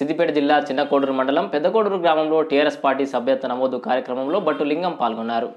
సిద్దిపేట జిల్లా చిన్నకోడూరు మండలం పెద్దకోడూరు గ్రామంలో టీఆర్ఎస్ పార్టీ సభ్యత్వ నమోదు కార్యక్రమంలో బట్టు లింగం పాల్గొన్నారు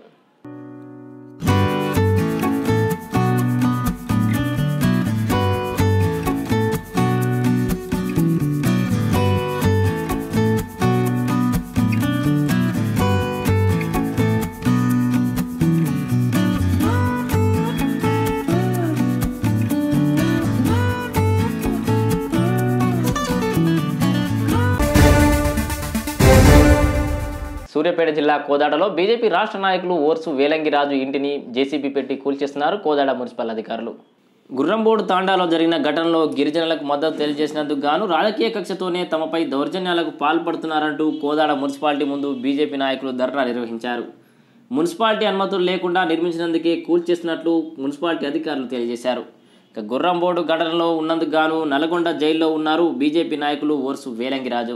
సూర్యాపేట జిల్లా కోదాడలో బీజేపీ రాష్ట్ర నాయకులు ఓర్సు వేలంగిరాజు ఇంటిని జేసీబీ పెట్టి కూల్చేస్తున్నారు కోదాడ మున్సిపల్ అధికారులు గుర్రంబోడు తాండాలో జరిగిన ఘటనలో గిరిజనులకు మద్దతు తెలియజేసినందుకు గాను రాజకీయ కక్షతోనే తమపై దౌర్జన్యాలకు పాల్పడుతున్నారంటూ కోదాడ మున్సిపాలిటీ ముందు బీజేపీ నాయకులు ధర్నా నిర్వహించారు మున్సిపాలిటీ అనుమతులు లేకుండా నిర్మించినందుకే కూల్చేస్తున్నట్లు మున్సిపాలిటీ అధికారులు తెలియజేశారు ఇక గుర్రంబోడు ఘటనలో ఉన్నందుకు గాను నల్గొండ జైల్లో ఉన్నారు బీజేపీ నాయకులు ఓర్సు వేలంగిరాజు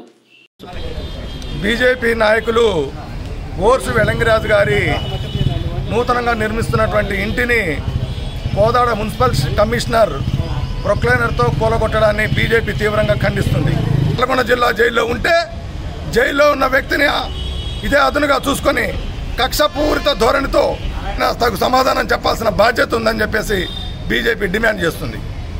బీజేపీ నాయకులు ఓర్సు వెలంగిరాజు గారి నూతనంగా నిర్మిస్తున్నటువంటి ఇంటిని కోదాడ మున్సిపల్ కమిషనర్ ప్రొక్లైనర్తో కూలగొట్టడాన్ని బీజేపీ తీవ్రంగా ఖండిస్తుంది నల్గొండ జిల్లా జైల్లో ఉంటే జైల్లో ఉన్న వ్యక్తిని ఇదే అదునుగా చూసుకొని కక్షపూరిత ధోరణితో తగు సమాధానం చెప్పాల్సిన బాధ్యత ఉందని చెప్పేసి బీజేపీ డిమాండ్ చేస్తుంది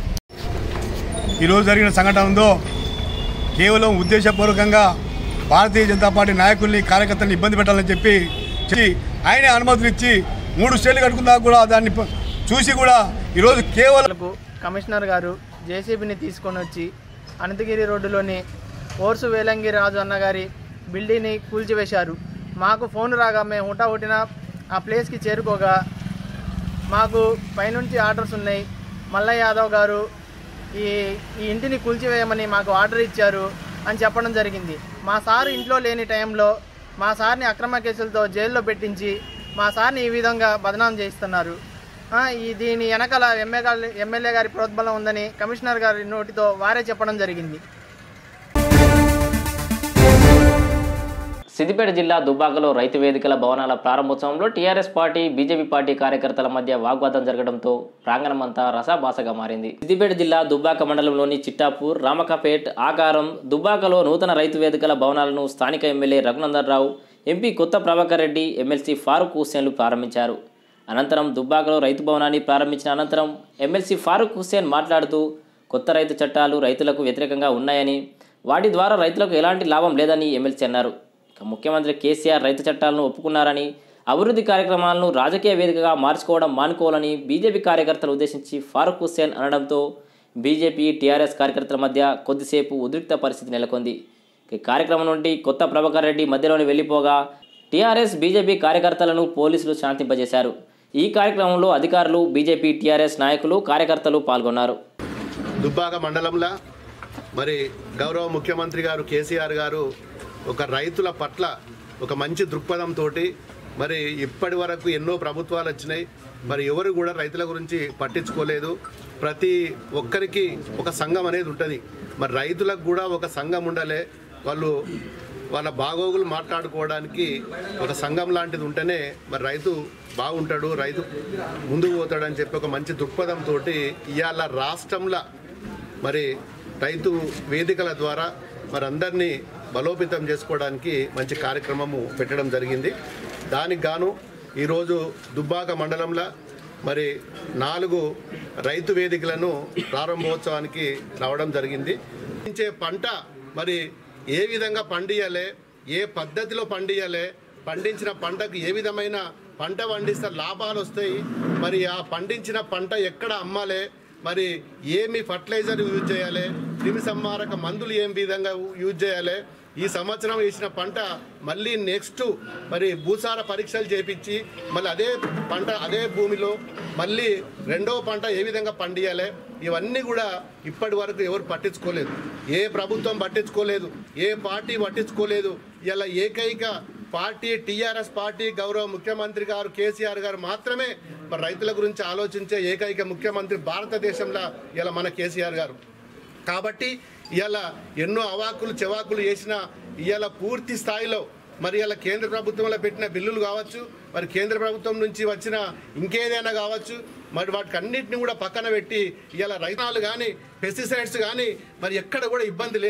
ఈరోజు జరిగిన సంఘటన ఉందో కేవలం ఉద్దేశపూర్వకంగా భారతీయ జనతా పార్టీ నాయకుల్ని కార్యకర్తల్ని ఇబ్బంది పెట్టాలని చెప్పి చెప్పి ఆయనే అనుమతులు ఇచ్చి మూడు స్టేట్లు కట్టుకున్నా కూడా దాన్ని ప- చూసి కూడా ఈరోజు కేవలం లకు కమిషనర్ గారు జేసీబీని తీసుకొని వచ్చి అనంతగిరి రోడ్డులోని ఓర్సు వేలంగి రాజు అన్న గారి బిల్డింగ్ని కూల్చివేశారు మాకు ఫోన్ రాగా మేము హుటాహుటిన ఆ ప్లేస్కి చేరుకోగా మాకు పైనుంచి ఆర్డర్స్ ఉన్నాయి మల్లయ్య యాదవ్ గారు ఈ ఈ ఇంటిని కూల్చివేయమని మాకు ఆర్డర్ ఇచ్చారు అని చెప్పడం జరిగింది మా సార్ ఇంట్లో లేని టైంలో మా సార్ని అక్రమ కేసులతో జైల్లో పెట్టించి మా సార్ని ఈ విధంగా బదనాం చేయిస్తున్నారు ఆ, ఈ దీని వెనకాల ఎమ్మె గారి ఎమ్మెల్యే గారి ప్రోద్బలం ఉందని కమిషనర్ గారి నోటితో వారే చెప్పడం జరిగింది సిద్దిపేట జిల్లా దుబ్బాకలో రైతు వేదికల భవనాల ప్రారంభోత్సవంలో టీఆర్ఎస్ పార్టీ బీజేపీ పార్టీ కార్యకర్తల మధ్య వాగ్వాదం జరగడంతో ప్రాంగణమంతా రసాభాసగా మారింది సిద్దిపేట జిల్లా దుబ్బాక మండలంలోని చిట్టాపూర్ రామకపేట్ ఆకారం దుబ్బాకలో నూతన రైతు వేదికల భవనాలను స్థానిక MLA Raghunandan Rao MP Kotha Prabhakar Reddy MLC Farooq హుస్సేన్లు ప్రారంభించారు అనంతరం దుబ్బాకలో రైతు భవనాన్ని ప్రారంభించిన అనంతరం ఎమ్మెల్సీ ఫారూక్ హుస్సేన్ మాట్లాడుతూ కొత్త రైతు చట్టాలు రైతులకు వ్యతిరేకంగా ఉన్నాయని వాటి ద్వారా రైతులకు ఎలాంటి లాభం లేదని ఎమ్మెల్సీ అన్నారు ఇక ముఖ్యమంత్రి కేసీఆర్ రైతు చట్టాలను ఒప్పుకున్నారని అభివృద్ధి కార్యక్రమాలను రాజకీయ వేదికగా మార్చుకోవడం మానుకోవాలని బీజేపీ కార్యకర్తలు ఉద్దేశించి ఫారూక్ హుస్సేన్ అనడంతో బీజేపీ టీఆర్ఎస్ కార్యకర్తల మధ్య కొద్దిసేపు ఉద్రిక్త పరిస్థితి నెలకొంది ఈ కార్యక్రమం నుండి కొత్త ప్రభాకర్ రెడ్డి మధ్యలోని వెళ్లిపోగా టీఆర్ఎస్ బీజేపీ కార్యకర్తలను పోలీసులు శాంతింపజేశారు ఈ కార్యక్రమంలో అధికారులు బీజేపీ టీఆర్ఎస్ నాయకులు కార్యకర్తలు పాల్గొన్నారు దుబ్బాక మండలంలో మరి గౌరవ ముఖ్యమంత్రి గారు కేసీఆర్ గారు ఒక రైతుల పట్ల ఒక మంచి దృక్పథంతో మరి ఇప్పటి వరకు ఎన్నో ప్రభుత్వాలు వచ్చినాయి మరి ఎవరు కూడా రైతుల గురించి పట్టించుకోలేదు ప్రతి ఒక్కరికి ఒక సంఘం అనేది ఉంటుంది మరి రైతులకు కూడా ఒక సంఘం ఉండాలి వాళ్ళు వాళ్ళ బాగోగులు మాట్లాడుకోవడానికి ఒక సంఘం లాంటిది ఉంటేనే మరి రైతు బాగుంటాడు రైతు ముందుకు పోతాడని చెప్పి ఒక మంచి దృక్పథంతో ఇవాళ రాష్ట్రంలో మరి రైతు వేదికల ద్వారా మరి అందరినీ బలోపేతం చేసుకోవడానికి మంచి కార్యక్రమము పెట్టడం జరిగింది దానికి గాను ఈరోజు దుబ్బాక మండలంలో మరి నాలుగు రైతు వేదికలను ప్రారంభోత్సవానికి రావడం జరిగింది పండించే పంట మరి ఏ విధంగా పండియాలి ఏ పద్ధతిలో పండియాలి పండించిన పంటకు ఏ విధమైన పంట పండిస్తే లాభాలు వస్తాయి మరి ఆ పండించిన పంట ఎక్కడ అమ్మాలి మరి ఏమి ఫర్టిలైజర్ యూజ్ చేయాలి క్రిమి సంహారక మందులు ఏం విధంగా యూజ్ చేయాలి ఈ సంవత్సరం వేసిన పంట మళ్ళీ నెక్స్ట్ మరి భూసార పరీక్షలు చేపించి మళ్ళీ అదే పంట అదే భూమిలో మళ్ళీ రెండవ పంట ఏ విధంగా పండియాలి ఇవన్నీ కూడా ఇప్పటి వరకు ఎవరు పట్టించుకోలేదు ఏ ప్రభుత్వం పట్టించుకోలేదు ఏ పార్టీ పట్టించుకోలేదు ఇలా ఏకైక పార్టీ టీఆర్ఎస్ పార్టీ గౌరవ ముఖ్యమంత్రి గారు కేసీఆర్ గారు మాత్రమే మరి రైతుల గురించి ఆలోచించే ఏకైక ముఖ్యమంత్రి భారతదేశంలో ఇలా మన కేసీఆర్ గారు కాబట్టి ఇవాళ ఎన్నో అవాకులు చెవాకులు చేసిన ఇవాళ పూర్తి స్థాయిలో మరి ఇలా కేంద్ర ప్రభుత్వంలో పెట్టిన బిల్లులు కావచ్చు మరి కేంద్ర ప్రభుత్వం నుంచి వచ్చిన ఇంకేదైనా కావచ్చు మరి వాటికి అన్నింటిని కూడా పక్కన పెట్టి ఇవాళ రైతాలు కానీ పెస్టిసైడ్స్ కానీ మరి ఎక్కడ కూడా ఇబ్బంది లేదు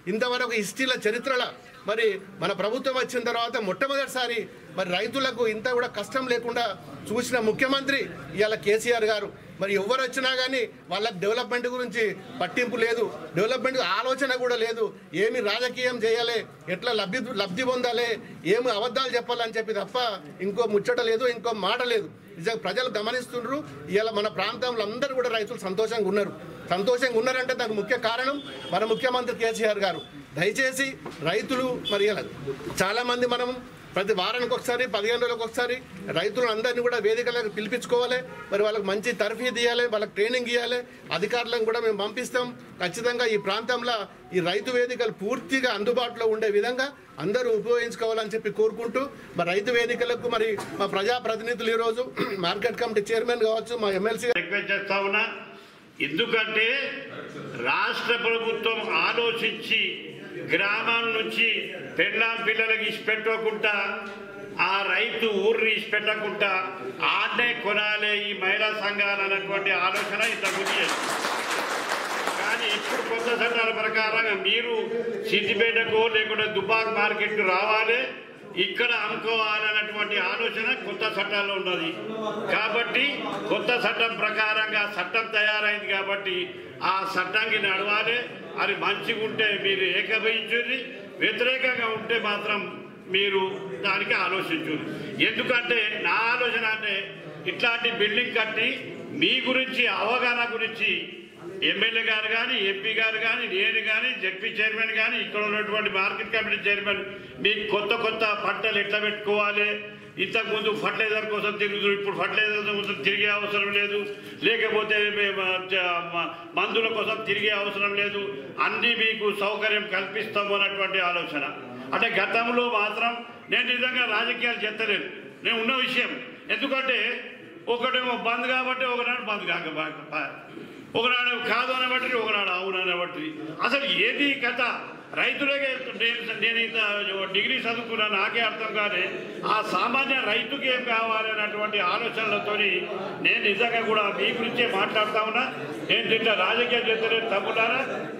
ఇంతవరకు హిస్టరీల చరిత్రల మరి మన ప్రభుత్వం వచ్చిన తర్వాత మొట్టమొదటిసారి మరి రైతులకు ఇంత కూడా కష్టం లేకుండా చూసిన ముఖ్యమంత్రి ఇవాళ కేసీఆర్ గారు మరి ఎవరు వచ్చినా కానీ వాళ్ళకి డెవలప్మెంట్ గురించి పట్టింపు లేదు డెవలప్మెంట్ ఆలోచన కూడా లేదు ఏమి రాజకీయం చేయాలి ఎట్లా లబ్ధి లబ్ధి పొందాలి ఏమి అబద్ధాలు చెప్పాలని చెప్పి తప్ప ఇంకో ముచ్చట లేదు ఇంకో మాట లేదు నిజంగా ప్రజలు గమనిస్తుండ్రు ఇవాళ మన ప్రాంతంలో అందరూ కూడా రైతులు సంతోషంగా ఉన్నారు సంతోషంగా ఉన్నారంటే దానికి ముఖ్య కారణం మన ముఖ్యమంత్రి కేసీఆర్ గారు దయచేసి రైతులు మరి ఇలా చాలామంది మనం ప్రతి వారానికి ఒకసారి పదిహేను రోజులకు ఒకసారి రైతులను అందరినీ కూడా వేదికలకు పిలిపించుకోవాలి మరి వాళ్ళకి మంచి తర్ఫీ ఇవ్వాలి వాళ్ళకి ట్రైనింగ్ ఇవ్వాలి అధికారులను కూడా మేము పంపిస్తాం ఖచ్చితంగా ఈ ప్రాంతంలో ఈ రైతు వేదికలు పూర్తిగా అందుబాటులో ఉండే విధంగా అందరూ ఉపయోగించుకోవాలని చెప్పి కోరుకుంటూ మరి రైతు వేదికలకు మరి మా ప్రజాప్రతినిధులు ఈరోజు మార్కెట్ కమిటీ చైర్మన్ కావచ్చు మా ఎమ్మెల్సీ రిక్వెస్ట్ చేస్తా ఉన్నా ఎందుకంటే రాష్ట్ర ప్రభుత్వం ఆలోచించి గ్రామాల నుంచి పెళ్ళాం పిల్లలకి ఇచ్చిపెట్టకుండా ఆ రైతు ఊరిని ఇచ్చిపెట్టకుండా ఆడనే కొనాలి ఈ మహిళా సంఘాలు అన్నటువంటి ఆలోచన ఇంతకుముందు చేసింది. కానీ ఇప్పుడు కొత్త చట్టాల ప్రకారంగా మీరు సిద్దిపేటకు లేకుంటే దుబాక్ మార్కెట్ రావాలి ఇక్కడ అమ్ముకోవాలన్నటువంటి ఆలోచన కొత్త చట్టాల్లో ఉన్నది కాబట్టి కొత్త చట్టం ప్రకారంగా చట్టం తయారైంది కాబట్టి ఆ చట్టంకి నడవాలి అది మంచిగా ఉంటే మీరు ఏకభవించుది వ్యతిరేకంగా ఉంటే మాత్రం మీరు దానికి ఆలోచించుది ఎందుకంటే నా ఆలోచన అంటే ఇట్లాంటి బిల్డింగ్ కట్టి మీ గురించి అవగాహన గురించి ఎమ్మెల్యే గారు కానీ ఎంపీ గారు కానీ నేను కానీ జడ్పీ చైర్మన్ కానీ ఇక్కడ ఉన్నటువంటి మార్కెట్ కమిటీ చైర్మన్ మీకు కొత్త కొత్త పంటలు ఎట్లా పెట్టుకోవాలి ఇంతకుముందు ఫర్టిలైజర్ కోసం తిరుగుతుంది ఇప్పుడు ఫర్టిలైజర్ కోసం తిరిగే అవసరం లేదు లేకపోతే మేము, చ- మ- మందుల కోసం తిరిగే అవసరం లేదు అన్నీ మీకు సౌకర్యం కల్పిస్తాము అన్నటువంటి ఆలోచన అంటే గతంలో మాత్రం నేను నిజంగా రాజకీయాలు చెత్తలేను నేను ఉన్న విషయం ఎందుకంటే ఒకటేమో బంద్ కాబట్టి ఒకనాడు బంద్ కాక ఒకనాడు కాదు అనబట్టి ఒకనాడు అవును అనబట్టి అసలు ఏది కథ రైతులకే నేను నేను ఇంత డిగ్రీ చదువుకున్నా నాకే అర్థం కానీ ఆ సామాన్య రైతుకి ఏం కావాలి అన్నటువంటి ఆలోచనలతోని నేను నిజంగా కూడా మీ గురించే మాట్లాడుతా ఉన్నా నేను దీంట్లో రాజకీయం చేస్తలేదు తప్పున్నారా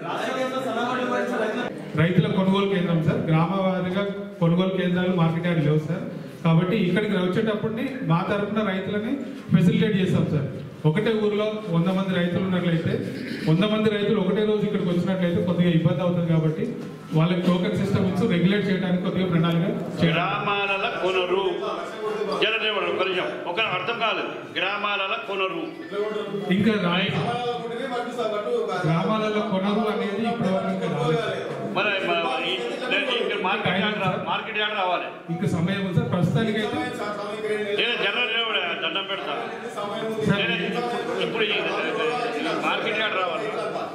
రైతుల కొనుగోలు కేంద్రం సార్ గ్రామ వారీగా కొనుగోలు కేంద్రాలు మార్కెట్ యార్డ్ లేవు సార్ కాబట్టి ఇక్కడికి వచ్చేటప్పుడు మా తరఫున రైతులని ఫెసిలిటేట్ చేస్తాం సార్ ఒకటే ఊర్లో వంద మంది రైతులు ఉన్నట్లయితే వంద మంది రైతులు ఒకటే రోజు ఇక్కడికి వచ్చినట్లయితే కొద్దిగా ఇబ్బంది అవుతుంది కాబట్టి వాళ్ళకి టోకెన్ సిస్టమ్ ఇచ్చి రెగ్యులేట్ చేయడానికి కొద్దిగా ప్రణాళిక చేయడం గ్రామాల కొనరు జనదేవుడు ఒక నిమిషం ఒక అర్థం కాలేదు గ్రామాల కొనరు ఇంకా రాయి గ్రామాలలో కొనరు అనేది ఇప్పటివరకు ఇంకా రాలేదు మరి మ- ఈ- లేదు, ఇక్కడ మార్కెట్ యార్డ్ రా- మార్కెట్ యార్డ్ రావాలి ఇంకా సమయం ఉంది సార్ ప్రస్తుతానికైతే నేను జనరల్ దేవుడు దండం పెడతా నేను ఇప్పుడు ఈ మార్కెట్ యార్డ్ రావాలి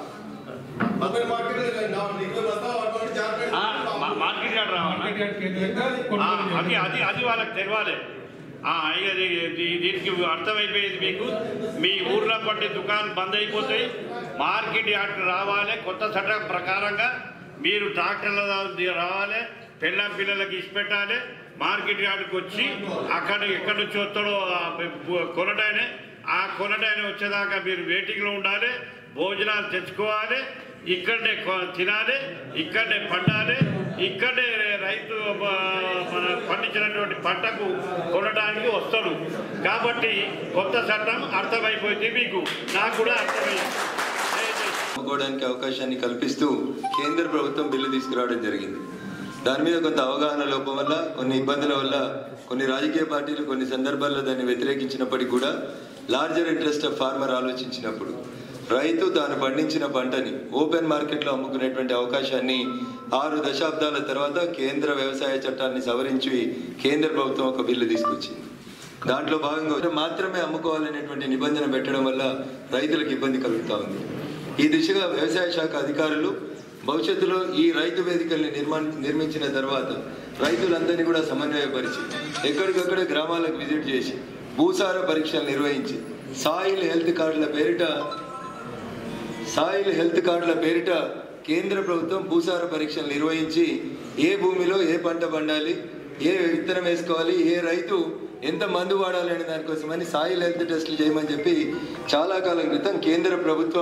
ఆ, మా- మార్కెట్ యార్డ్ రావాలి మార్కెట్ యార్డ్ కేంద్రంగా ఆ, కొనుగోలు అది చేయాలి. అది అది వాళ్ళకి తెలవాలి ఆ, ఇక దీ- దీ- దీనికి అర్థమైపోయింది మీకు మీ ఊర్లో పట్టి దుకాణం బంద్ అయిపోతాయి మార్కెట్ యార్డ్ రావాలి కొత్త చట్టం ప్రకారంగా మీరు ట్రాక్టర్ల దా- రావాలి పిల్ల పిల్లలకి ఇచ్చి పెట్టాలి మార్కెట్ యార్డ్కి వచ్చి అక్కడ ఎక్కడి నుంచి వస్తాడో ఆ బ- కొనటాయనే ఆ కొనటాయన వచ్చేదాకా మీరు వెయిటింగ్లో ఉండాలి భోజనాలు తెచ్చుకోవాలి ఇక్కడనే కొ- తినాలి ఇక్కడనే పండాలి ఇక్కడే రైతు ఆ, మన పండించినటువంటి పంటకు కొనడానికి వస్తాడు కాబట్టి కొత్త చట్టం అర్థమైపోయింది మీకు నాకు కూడా అర్థమైంది దయచేసి అమ్ముకోవడానికి అవకాశాన్ని కల్పిస్తూ కేంద్ర ప్రభుత్వం బిల్లు తీసుకురావడం జరిగింది దాని మీద కొంత అవగాహన లోపం వల్ల కొన్ని ఇబ్బందుల వల్ల కొన్ని రాజకీయ పార్టీలు కొన్ని సందర్భాల్లో దాన్ని వ్యతిరేకించినప్పటికీ కూడా లార్జర్ ఇంట్రెస్ట్ ఆఫ్ ఫార్మర్ ఆలోచించినప్పుడు రైతు తాను పండించిన పంటని ఓపెన్ మార్కెట్లో అమ్ముకునేటువంటి అవకాశాన్ని ఆరు దశాబ్దాల తర్వాత కేంద్ర వ్యవసాయ చట్టాన్ని సవరించి కేంద్ర ప్రభుత్వం ఒక బిల్లు తీసుకొచ్చింది దాంట్లో భాగంగా మాత్రమే అమ్ముకోవాలనేటువంటి నిబంధన పెట్టడం వల్ల రైతులకు ఇబ్బంది కలుగుతా ఉంది ఈ దిశగా వ్యవసాయ శాఖ అధికారులు భవిష్యత్తులో ఈ రైతు వేదికల్ని నిర్మా నిర్మించిన తర్వాత రైతులందరినీ కూడా సమన్వయపరిచి ఎక్కడికక్కడ గ్రామాలకు విజిట్ చేసి భూసార పరీక్షలు నిర్వహించి సాయిల్ హెల్త్ కార్డుల పేరిట సాయిల్ హెల్త్ కార్డుల పేరిట కేంద్ర ప్రభుత్వం భూసార పరీక్షలు నిర్వహించి ఏ భూమిలో ఏ పంట పండాలి ఏ విత్తనం వేసుకోవాలి ఏ రైతు ఎంత మందు వాడాలి అనే దానికోసమని సాయిల్ హెల్త్ టెస్టులు చేయమని చెప్పి చాలా కాలం క్రితం కేంద్ర ప్రభుత్వం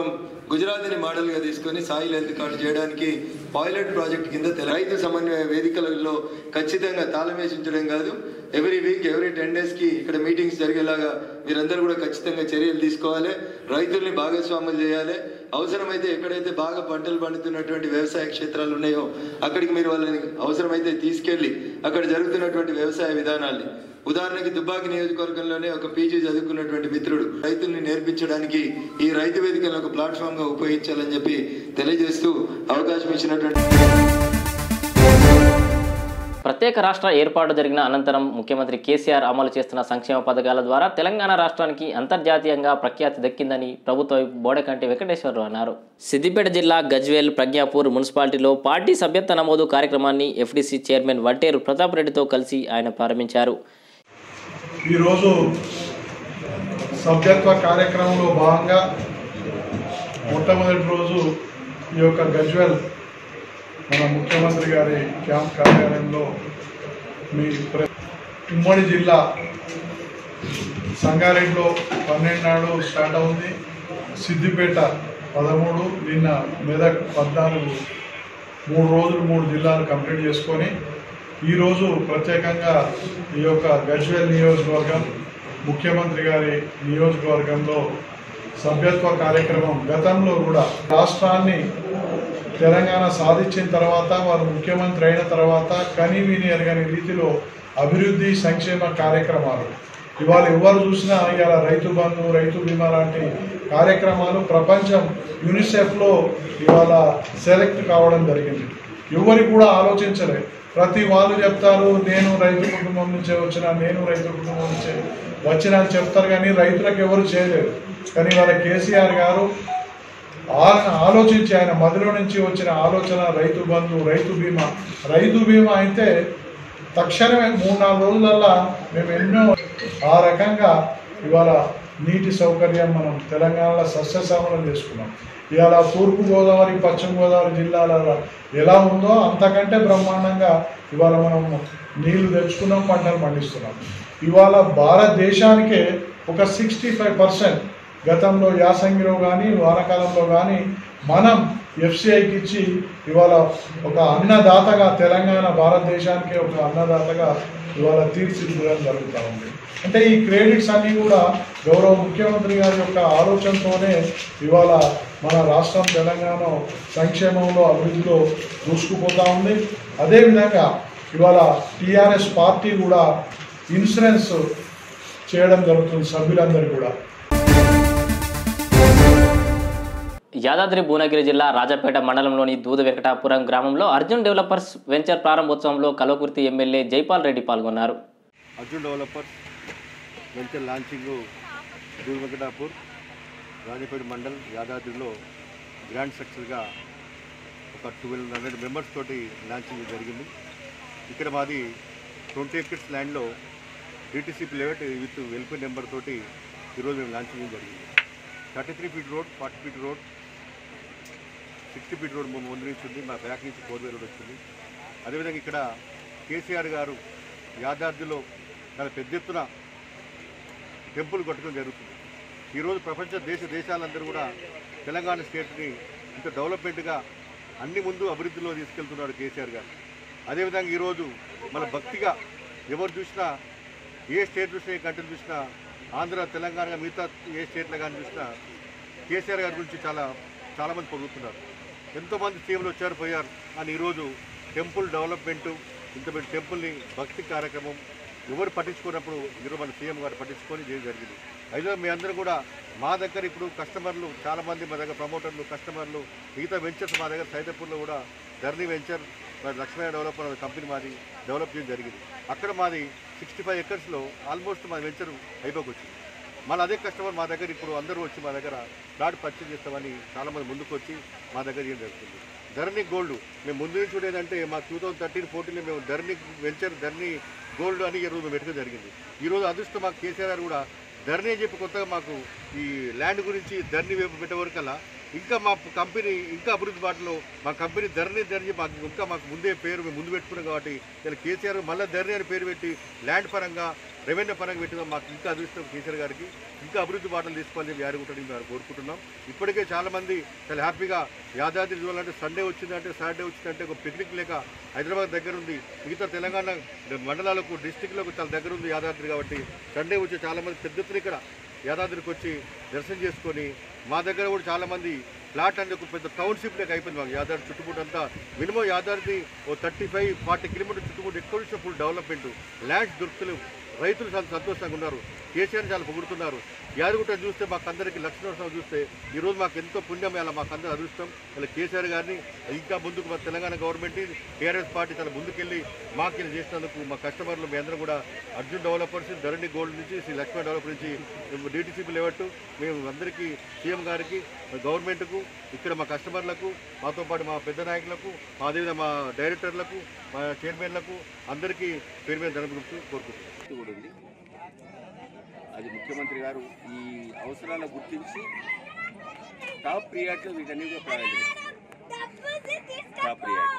గుజరాత్ని మోడల్గా తీసుకొని సాయిల్ హెల్త్ కార్డు చేయడానికి పైలట్ ప్రాజెక్ట్ కింద తెల- రైతు సమన్వయ వేదికలలో ఖచ్చితంగా తాళం వేసి ఉంచడం కాదు ఎవ్రీ వీక్ ఎవ్రీ టెన్ డేస్కి ఇక్కడ మీటింగ్స్ జరిగేలాగా మీరందరూ కూడా ఖచ్చితంగా చర్యలు తీసుకోవాలి రైతుల్ని భాగస్వాములు చేయాలి అవసరమైతే ఎక్కడైతే బాగా పంటలు పండుతున్నటువంటి వ్యవసాయ క్షేత్రాలు ఉన్నాయో అక్కడికి మీరు వాళ్ళని అవసరమైతే తీసుకెళ్ళి అక్కడ జరుగుతున్నటువంటి వ్యవసాయ విధానాల్ని ఉదాహరణకి దుబ్బాకి నియోజకవర్గంలోనే ఒక పీజీ చదువుకున్నటువంటి మిత్రుడు రైతుల్ని నేర్పించడానికి ఈ రైతు వేదికలను ఒక ప్లాట్ఫామ్ గా ఉపయోగించాలని చెప్పి తెలియజేస్తూ అవకాశం ఇచ్చినటువంటి ప్రత్యేక రాష్ట్ర ఏర్పాటు జరిగిన అనంతరం ముఖ్యమంత్రి కేసీఆర్ అమలు చేస్తున్న సంక్షేమ పథకాల ద్వారా తెలంగాణ రాష్ట్రానికి అంతర్జాతీయంగా ప్రఖ్యాతి దక్కిందని ప్రభుత్వ విప్ బోడకంటి వెంకటేశ్వరరావు అన్నారు సిద్దిపేట జిల్లా గజ్వేల్ ప్రజ్ఞాపూర్ మున్సిపాలిటీలో పార్టీ సభ్యత్వ నమోదు కార్యక్రమాన్ని ఎఫ్డీసీ చైర్మన్ వట్టేరు ప్రతాప్ రెడ్డితో కలిసి ఆయన ప్రారంభించారు ఈరోజు సభ్యత్వ కార్యక్రమంలో భాగంగా మొట్టమొదటి రోజు ఈ యొక్క గజ్వెల్ మన ముఖ్యమంత్రి గారి క్యాంప్ కార్యాలయంలో మీ ప్ర- ఉమ్మడి జిల్లా సంగారెడ్డిలో పన్నెండు నాడు స్టార్ట్ అవుతుంది సిద్దిపేట పదమూడు నిన్న మెదక్ పద్నాలుగు మూడు రోజులు మూడు జిల్లాలు కంప్లీట్ చేసుకొని ఈరోజు ప్రత్యేకంగా ఈ యొక్క గజ్వేల్ నియోజకవర్గం ముఖ్యమంత్రి గారి నియోజకవర్గంలో సభ్యత్వ కార్యక్రమం గతంలో కూడా రాష్ట్రాన్ని తెలంగాణ సాధించిన తర్వాత వారు ముఖ్యమంత్రి అయిన తర్వాత కని విని ఎరగని రీతిలో అభివృద్ధి సంక్షేమ కార్యక్రమాలు ఇవాళ ఎవరు చూసినా ఇవాళ రైతు బంధు రైతు బీమా లాంటి కార్యక్రమాలు ప్రపంచం యూనిసెఫ్లో ఇవాళ సెలెక్ట్ కావడం జరిగింది ఎవరు కూడా ఆలోచించలే ప్రతి వాళ్ళు చెప్తారు నేను రైతు కుటుంబం నుంచే వచ్చిన నేను రైతు కుటుంబం నుంచే వచ్చిన అని చెప్తారు కానీ రైతులకు ఎవరు చేయలేరు కానీ వాళ్ళ కేసీఆర్ గారు ఆయన ఆలోచించి ఆయన మదిలో నుంచి వచ్చిన ఆలోచన రైతు బంధు రైతు బీమా రైతు బీమా అయితే తక్షణమే మూడు నాలుగు రోజులల్లా మేము ఎన్నో ఆ రకంగా ఇవాళ నీటి సౌకర్యం మనం తెలంగాణలో సస్యశ్యామలం చేసుకున్నాం ఇవాళ తూర్పు గోదావరి పశ్చిమ గోదావరి జిల్లాలలో ఎలా ఉందో అంతకంటే బ్రహ్మాండంగా ఇవాళ మనం నీళ్లు తెచ్చుకున్నాం పంటలు పండిస్తున్నాం ఇవాళ భారతదేశానికే ఒక సిక్స్టీ ఫైవ్ పర్సెంట్ గతంలో యాసంగిలో కానీ వానాకాలంలో కానీ మనం ఎఫ్సిఐకి ఇచ్చి ఇవాళ ఒక అన్నదాతగా తెలంగాణ భారతదేశానికి ఒక అన్నదాతగా ఇవాళ తీర్చిదిద్దడం జరుగుతూ ఉంది అంటే ఈ క్రెడిట్స్ అన్నీ కూడా గౌరవ ముఖ్యమంత్రి గారి యొక్క ఆలోచనతోనే ఇవాళ మన రాష్ట్రం తెలంగాణ సంక్షేమంలో అభివృద్ధిలో దూసుకుపోతూ ఉంది అదేవిధంగా ఇవాళ టీఆర్ఎస్ పార్టీ కూడా ఇన్సూరెన్స్ చేయడం జరుగుతుంది సభ్యులందరూ కూడా యాదాద్రి భువనగిరి జిల్లా రాజపేట మండలంలోని దూద వెంకటాపురం గ్రామంలో అర్జున్ డెవలపర్స్ వెంచర్ ప్రారంభోత్సవంలో కలవకుర్తి ఎమ్మెల్యే జైపాల్ రెడ్డి పాల్గొన్నారు అర్జున్ డెవలపర్స్ వెంచర్ లాంచింగ్ దూర్ వెంకటాపూర్ రాజపేట మండల్ యాదాద్రిలో గ్రాండ్ స్ట్రక్చర్గా ఒక ట్వెల్వ్ హండ్రెడ్ మెంబర్స్ తోటి లాంచింగ్ జరిగింది ఇక్కడ మాది ట్వంటీ ఎకర్స్ ల్యాండ్లో డిటీసీ ప్లేవెట్ విత్ వెల్ఫేర్ నెంబర్ తోటి ఈరోజు మేము లాంచింగ్ జరిగింది thirty three feet road forty feet road sixty feet road ముందు నుంచి ఉంది మా బ్యాక్ నుంచి ఫోర్ వే రోడ్ వచ్చింది అదేవిధంగా ఇక్కడ కేసీఆర్ గారు యాదాద్రిలో చాలా పెద్ద ఎత్తున టెంపుల్ కట్టడం జరుగుతుంది ఈరోజు ప్రపంచ దేశ దేశాలందరూ కూడా తెలంగాణ స్టేట్ని ఇంత డెవలప్మెంట్గా అన్ని ముందు అభివృద్ధిలో తీసుకెళ్తున్నాడు కేసీఆర్ గారు అదేవిధంగా ఈరోజు మన భక్తిగా ఎవరు చూసినా ఏ స్టేట్ చూసినా ఏ కంట్రీ చూసినా ఆంధ్ర తెలంగాణ మిగతా ఏ స్టేట్లో కానీ చూసినా కేసీఆర్ గారి గురించి చాలా చాలామంది పొగుడుతున్నారు ఎంతోమంది సీఎంలు వచ్చారు పోయారు అని ఈరోజు టెంపుల్ డెవలప్మెంటు ఇంత పెద్ద టెంపుల్ని భక్తి కార్యక్రమం ఎవరు పట్టించుకున్నప్పుడు ఈరోజు మన సీఎం గారు పట్టించుకొని చేయడం జరిగింది అయితే మీ అందరూ కూడా మా దగ్గర ఇప్పుడు కస్టమర్లు చాలామంది మా దగ్గర ప్రమోటర్లు కస్టమర్లు మిగతా వెంచర్స్ మా దగ్గర సైదాపూర్లో కూడా ధర్నీ వెంచర్ మరి లక్ష్మణ డెవలపర్ అనే కంపెనీ మాది డెవలప్ చేయడం జరిగింది అక్కడ మాది సిక్స్టీ ఫైవ్ ఎకర్స్లో ఆల్మోస్ట్ మా వెంచర్ అయిపోకొచ్చింది మళ్ళీ అదే కస్టమర్ మా దగ్గర ఇప్పుడు అందరూ వచ్చి మా దగ్గర ప్లాట్ పర్చేజ్ చేస్తామని చాలామంది ముందుకు వచ్చి మా దగ్గర చేయడం జరుగుతుంది ధర్ని గోల్డ్ మేము ముందు నుంచి కూడా ఏంటంటే మా టూ థౌసండ్ థర్టీన్ ఫోర్టీన్లో మేము ధర్ని వెంచర్ ధర్ని గోల్డ్ అని ఈ రోజు పెట్టడం జరిగింది ఈరోజు అదృష్టం మాకు కేసీఆర్ గారు కూడా ధర్ని అని చెప్పి కొత్తగా మాకు ఈ ల్యాండ్ గురించి ధర్ని వైపు పెట్టే వరకల్లా ఇంకా మా కంపెనీ ఇంకా అభివృద్ధి బాటలో మా కంపెనీ ధరణి ధరణి మాకు ఇంకా మాకు ముందే పేరు మేము ముందు పెట్టుకున్నాం కాబట్టి ఇలా కేసీఆర్ మళ్ళీ ధరణి అని పేరు పెట్టి ల్యాండ్ పరంగా రెవెన్యూ పరంగా పెట్టిన మాకు ఇంకా అదృష్టం కేసీఆర్ గారికి ఇంకా అభివృద్ధి బాటలు తీసుకోవాలని చెప్పి యాదగుంటని మేము కోరుకుంటున్నాం ఇప్పటికే చాలామంది చాలా హ్యాపీగా యాదాద్రి చూడాలంటే సండే వచ్చిందంటే సాటర్డే వచ్చిందంటే ఒక పిక్నిక్ లేక హైదరాబాద్ దగ్గర ఉంది మిగతా తెలంగాణ మండలాలకు డిస్టిక్లకు చాలా దగ్గర ఉంది యాదాద్రి కాబట్టి సండే వచ్చి చాలామంది పెద్ద ఎత్తున ఇక్కడ యాదాద్రికి వచ్చి దర్శనం చేసుకొని మా దగ్గర కూడా చాలామంది ప్లాట్ అంటే ఒక పెద్ద టౌన్షిప్ లెక్క అయిపోయింది మాకు యాదాద్రి చుట్టుముట్టు అంతా మినిమం యాదాద్రి ఓ థర్టీ ఫైవ్ ఫార్టీ కిలోమీటర్ చుట్టుముట్టు ఎక్కువ నుంచి ఫుల్ డెవలప్మెంట్ ల్యాండ్స్ దొరుకుతలేవు రైతులు చాలా సంతోషంగా ఉన్నారు కేసీఆర్ చాలా పొగుడుతున్నారు యాదగుట్ట చూస్తే మాకు అందరికీ లక్ష్మీనరసింహ చూస్తే ఈరోజు మాకు ఎంతో పుణ్యం ఇలా మాకు అందరూ అదృష్టం ఇలా కేసీఆర్ గారిని ఇంకా ముందుకు మా తెలంగాణ గవర్నమెంట్ టీఆర్ఎస్ పార్టీ చాలా ముందుకెళ్ళి మాకు ఇలా చేసినందుకు మా కస్టమర్లు మీ అందరం కూడా అర్జున్ డెవలపర్స్ ధరణి గోల్డ్ నుంచి శ్రీ లక్ష్మీ డెవలపర్ నుంచి డిటీసీపీ లేవట్టు మేము అందరికీ సీఎం గారికి గవర్నమెంట్కు ఇక్కడ మా కస్టమర్లకు మాతో పాటు మా పెద్ద నాయకులకు మా అదేవిధంగా మా డైరెక్టర్లకు మా చైర్మన్లకు అందరికీ పేరు మీద ధనం కోరుకుంటున్నాం కూడా ఉంది అది ముఖ్యమంత్రి గారు ఈ అవసరాలను గుర్తించి టాప్ ప్రియారిటీ వీటన్ని కూడా ప్రారంభించారు top priority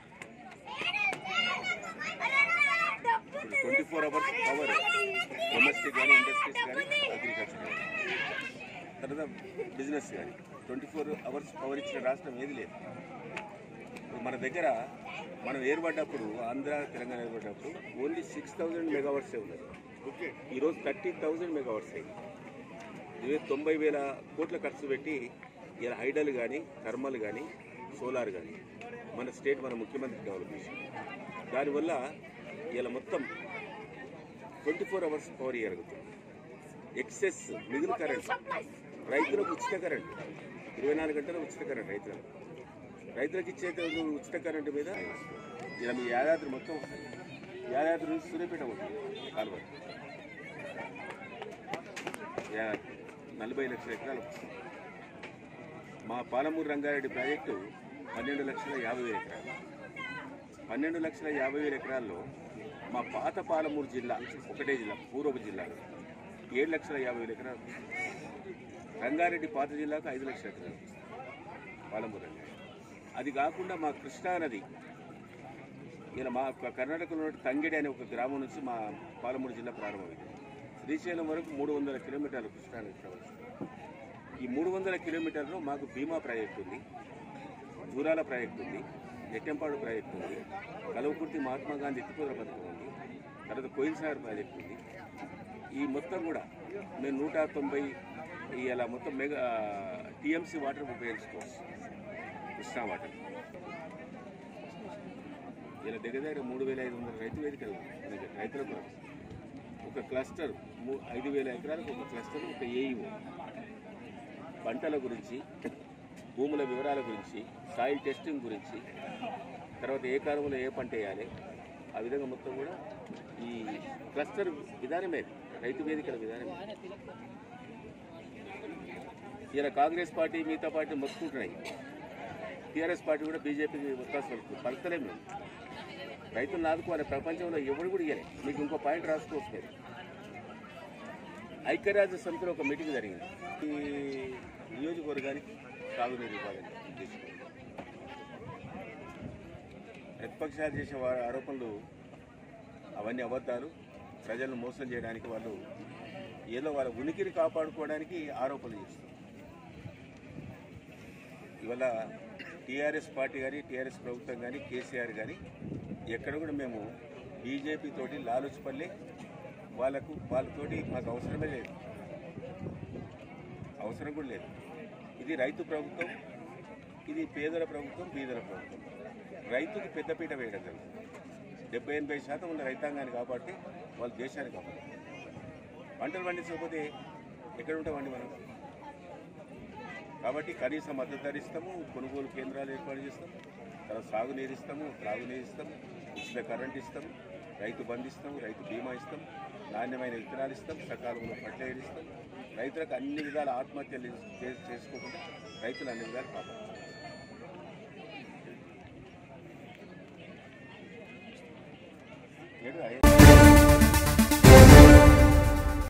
twenty four hours power domestic కానీ ఇండస్ట్రీస్ కానీ అగ్రికల్చర్ కానీ తర్వాత బిజినెస్ కానీ ట్వంటీ ఫోర్ అవర్స్ పవర్ ఇచ్చిన రాష్ట్రం ఏది లేదు ఇప్పుడు మన దగ్గర మనం ఏర్పడ్డప్పుడు ఆంధ్ర తెలంగాణ ఏర్పడ్డప్పుడు ఓన్లీ సిక్స్ థౌజండ్ మెగావర్సే ఉన్నది ఓకే ఈరోజు థర్టీ థౌజండ్ మెగావర్స్ అయింది ఇవే తొంభై వేల కోట్ల ఖర్చు పెట్టి ఇలా హైడల్ కానీ థర్మల్ కానీ సోలార్ కానీ మన స్టేట్ మన ముఖ్యమంత్రి డెవలప్ చేసింది దానివల్ల ఇలా మొత్తం ట్వంటీ ఫోర్ అవర్స్ పవర్ ఇవ్వగలుగుతుంది ఎక్సెస్ మిగులు కరెంట్ రైతులకు ఉచిత కరెంట్ ఇరవై నాలుగు గంటల ఉచిత కరెంట్ రైతులకు రైతులకు ఇచ్చే ఉచిత కరెంటు మీద ఇలా మీ యాదాద్రి మొత్తం వస్తుంది యాదాద్రి నుంచి సూర్యపేట పోతుంది కాలువ యా- నలభై లక్షల ఎకరాలు వస్తుంది మా పాలమూరు రంగారెడ్డి ప్రాజెక్టు పన్నెండు లక్షల యాభై వేల ఎకరాలు పన్నెండు లక్షల యాభై వేల ఎకరాల్లో మా పాత పాలమూరు జిల్లా ఒకటే జిల్లా పూర్వపు జిల్లాలో ఏడు లక్షల యాభై వేల ఎకరాలు రంగారెడ్డి పాత జిల్లాకు ఐదు లక్షల ఎకరాలు పాలమూరు రంగారెడ్డి అది కాకుండా మా కృష్ణా నది ఇలా మా క- కర్ణాటకలో ఉన్న తంగెడి అనే ఒక గ్రామం నుంచి మా పాలమూరు జిల్లా ప్రారంభమైంది శ్రీశైలం వరకు మూడు వందల కిలోమీటర్లు కృష్ణా నది ప్రవహిస్తుంది ఈ మూడు వందల కిలోమీటర్లో మాకు భీమా ప్రాజెక్ట్ ఉంది జూరాల ప్రాజెక్ట్ ఉంది నెట్టెంపాడు ప్రాజెక్ట్ ఉంది కలవకుర్తి మహాత్మా గాంధీ ఎత్తిపోదల పథకం ఉంది తర్వాత కోయిల్సాగర్ ప్రాజెక్ట్ ఉంది ఈ మొత్తం కూడా మేము నూట తొంభై ఇలా మొత్తం మెగా టీఎంసీ వాటర్ ఉపయోగించుకోవచ్చు కృష్ణా వాటర్ ఇలా దగ్గర దగ్గర మూడు వేల ఐదు వందల రైతు వేదికలు మనకి రైతుల కొరకు ఒక క్లస్టర్ మూ ఐదు వేల ఎకరాలకు ఒక క్లస్టర్ ఒక ఏఈఓ పంటల గురించి భూముల వివరాల గురించి సాయిల్ టెస్టింగ్ గురించి తర్వాత ఏ కాలంలో ఏ పంట వేయాలి ఆ విధంగా మొత్తం కూడా ఈ క్లస్టర్ విధానమే రైతు వేదికల విధానమే ఇలా కాంగ్రెస్ పార్టీ మిగతా పార్టీ మొత్తుకుంటున్నాయి టీఆర్ఎస్ పార్టీ కూడా బీజేపీకి ఒత్తాసు పలుకుతుంది పలుకుతలేము మేము రైతులను ఆదుకోవాలి ప్రపంచంలో ఎవరు కూడా ఇయ్యలే మీకు ఇంకో పాయింట్ రాసుకోవచ్చు మీరు ఐక్యరాజ్య సమితిలో ఒక మీటింగ్ జరిగింది ఈ నియోజకవర్గానికి తాగునీరు ఇవ్వాలని ఉద్దేశం ప్రతిపక్షాలు చేసే వారి ఆరోపణలు అవన్నీ అబద్ధాలు ప్రజలను మోసం చేయడానికి వాళ్ళు ఏదో వాళ్ళ ఉనికిని కాపాడుకోవడానికి ఆరోపణలు చేస్తారు ఇవాళ టీఆర్ఎస్ పార్టీ కానీ టీఆర్ఎస్ ప్రభుత్వం కానీ కేసీఆర్ కానీ ఎక్కడ కూడా మేము బీజేపీ తోటి లాలుచిపల్లి వాళ్ళకు వాళ్ళతోటి మాకు అవసరమే లేదు అవసరం కూడా లేదు ఇది రైతు ప్రభుత్వం ఇది పేదల ప్రభుత్వం బీదల ప్రభుత్వం రైతుకు పెద్దపీట వేయడం జరుగుతుంది డెబ్బై ఎనభై శాతం ఉన్న రైతాంగాన్ని కాబట్టి వాళ్ళు దేశాన్ని కాపాడు పంటలు పండించకపోతే ఎక్కడ ఉంటామండి మనం కాబట్టి కనీస మద్దతు ధర ఇస్తాము కొనుగోలు కేంద్రాలు ఏర్పాటు చేస్తాం తర్వాత సాగునీరు ఇస్తాము త్రాగునీరు ఇస్తాం ఉచిత కరెంట్ ఇస్తాం రైతు బంధు ఇస్తాం రైతు బీమా ఇస్తాం నాణ్యమైన విత్తనాలు ఇస్తాం సకాలంలో ఫర్టిలైజర్ ఇస్తాం రైతులకు అన్ని విధాల ఆత్మహత్యలు చే- చేసుకోకుండా రైతులు అన్ని విధాలు కాపాడుతాం ఏడు అయ్యే